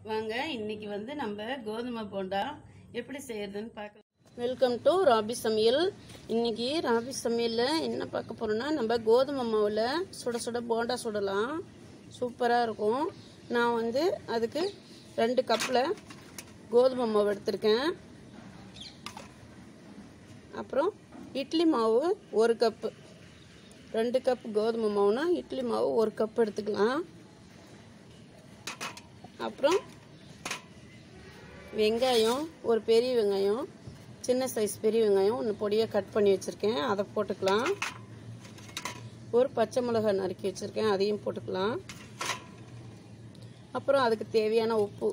வாங்க இன்னைக்கு வந்து நம்ம கோதுமை போண்டா எப்படி செய்யறதுன்னு பார்க்கலாம் வெல்கம் டு ராபி சமையல் இன்னைக்கு ராபி சமையலில் என்ன பார்க்க போறோம்னா நம்ம கோதுமை மாவில் சுட சுட போண்டா சுடலாம் சூப்பராக இருக்கும் நான் வந்து அதுக்கு ரெண்டு கப்பில் கோதுமை மாவு எடுத்திருக்கேன் அப்புறம் இட்லி மாவு ஒரு கப்பு ரெண்டு கப் கோதுமை மாவுனா இட்லி மாவு ஒரு கப் எடுத்துக்கலாம் அப்புறம் வெங்காயம் ஒரு பெரிய வெங்காயம் சின்ன சைஸ் பெரிய வெங்காயம் ஒன்று பொடியாக கட் பண்ணி வச்சுருக்கேன் அதை போட்டுக்கலாம் ஒரு பச்சை மிளகாய் நறுக்கி வச்சுருக்கேன் அதையும் போட்டுக்கலாம் அப்புறம் அதுக்கு தேவையான உப்பு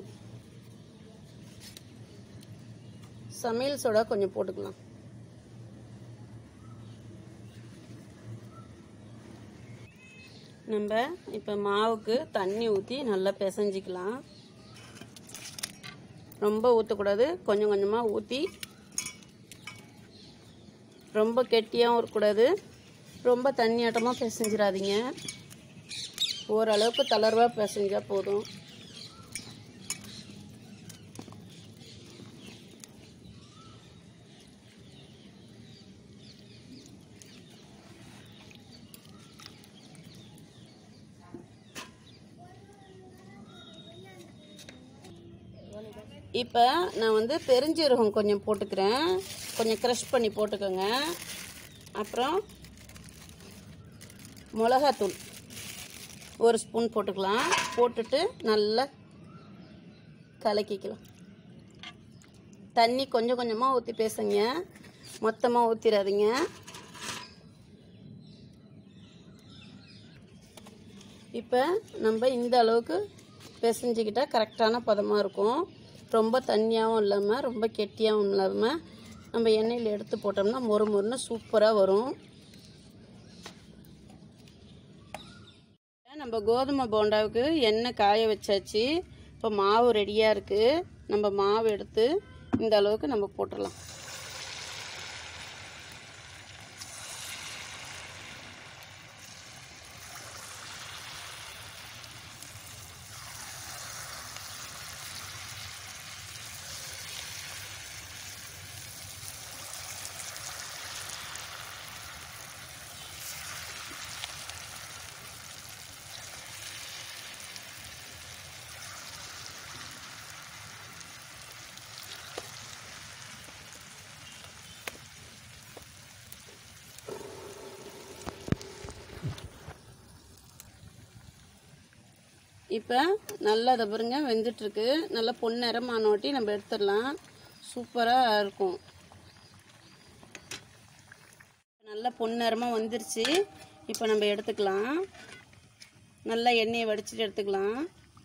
சமையல் சோடா கொஞ்சம் போட்டுக்கலாம் நம்ம இப்போ மாவுக்கு தண்ணி ஊற்றி நல்லா பிசைஞ்சிக்கலாம் ரொம்ப ஊற்றக்கூடாது கொஞ்சம் கொஞ்சமாக ஊற்றி ரொம்ப கெட்டியாகவும் இருக்கக்கூடாது ரொம்ப தண்ணியாட்டமாக பிசைஞ்சிடாதீங்க ஓரளவுக்கு தளர்வாக பிசைஞ்சால் போதும் இப்போ நான் வந்து பெருஞ்சீரகம் கொஞ்சம் போட்டுக்கிறேன் கொஞ்சம் க்ரஷ் பண்ணி போட்டுக்கோங்க அப்புறம் மிளகாத்தூள் ஒரு ஸ்பூன் போட்டுக்கலாம் போட்டுட்டு நல்லா கலக்கிக்கலாம் தண்ணி கொஞ்சம் கொஞ்சமாக ஊற்றி பேசுங்க மொத்தமாக ஊற்றிடாதீங்க இப்போ நம்ம இந்த அளவுக்கு பிசைஞ்சிக்கிட்டால் கரெக்டான பதமாக இருக்கும் ரொம்ப தண்ணியாகவும் இல்லாமல் ரொம்ப கெட்டியாகவும் இல்லாமல் நம்ம எண்ணெயில் எடுத்து போட்டோம்னா மொறு மொறுன்னு சூப்பராக வரும் நம்ம கோதுமை போண்டாவுக்கு எண்ணெய் காய வச்சாச்சு இப்போ மாவு ரெடியாக இருக்குது நம்ம மாவு எடுத்து இந்த அளவுக்கு நம்ம போட்டுடலாம் இப்போ நல்லா அதை பாருங்க வெந்துட்டுருக்கு நல்லா பொன்னிறமானோட்டி நம்ம எடுத்துடலாம் சூப்பராக இருக்கும் நல்லா பொன்னிறமாக வந்துருச்சு இப்போ நம்ம எடுத்துக்கலாம் நல்லா எண்ணெயை வடிச்சிட்டு எடுத்துக்கலாம்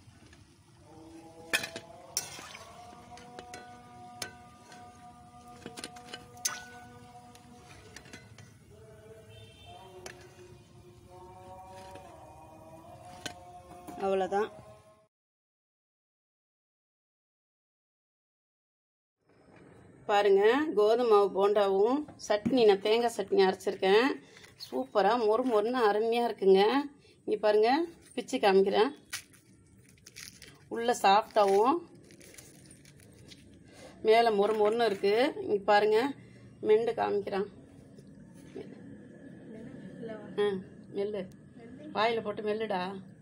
அவ்வளோதான் பாருங்க கோதுமை மாவு போண்டாவும் சட்னி நான் தேங்காய் சட்னி அரைச்சிருக்கேன் சூப்பராக மொறு மொறுன்னு அருமையாக இருக்குங்க இங்கே பாருங்க பிச்சு காமிக்கிறேன் உள்ள சாஃப்டாகவும் மேலே மொறு மொறுன்னு இருக்குது இங்கே பாருங்க மெண்டு காமிக்கிறான் ஆ மெல்லு வாயில் போட்டு மெல்லுடா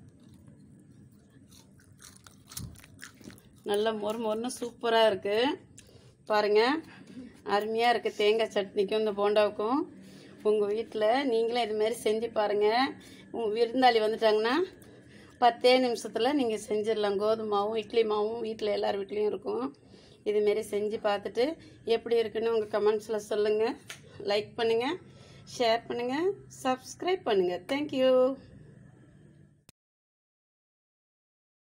நல்ல மொறு மொறுன்னு சூப்பராக இருக்குது பாருங்கள் அருமையாக இருக்குது தேங்காய் சட்னிக்கும் இந்த போண்டாவுக்கும் உங்கள் வீட்டில் நீங்களும் இதுமாரி செஞ்சு பாருங்கள் உங்கள் விருந்தாளி வந்துட்டாங்கன்னா பத்தே நிமிஷத்தில் நீங்கள் செஞ்சிடலாம் கோதுமை மாவும் இட்லி மாவும் வீட்டில் எல்லார் வீட்லேயும் இருக்கும் இதுமாரி செஞ்சு பார்த்துட்டு எப்படி இருக்குன்னு உங்கள் கமெண்ட்ஸில் சொல்லுங்கள் லைக் பண்ணுங்கள் ஷேர் பண்ணுங்கள் சப்ஸ்கிரைப் பண்ணுங்கள் தேங்க்யூ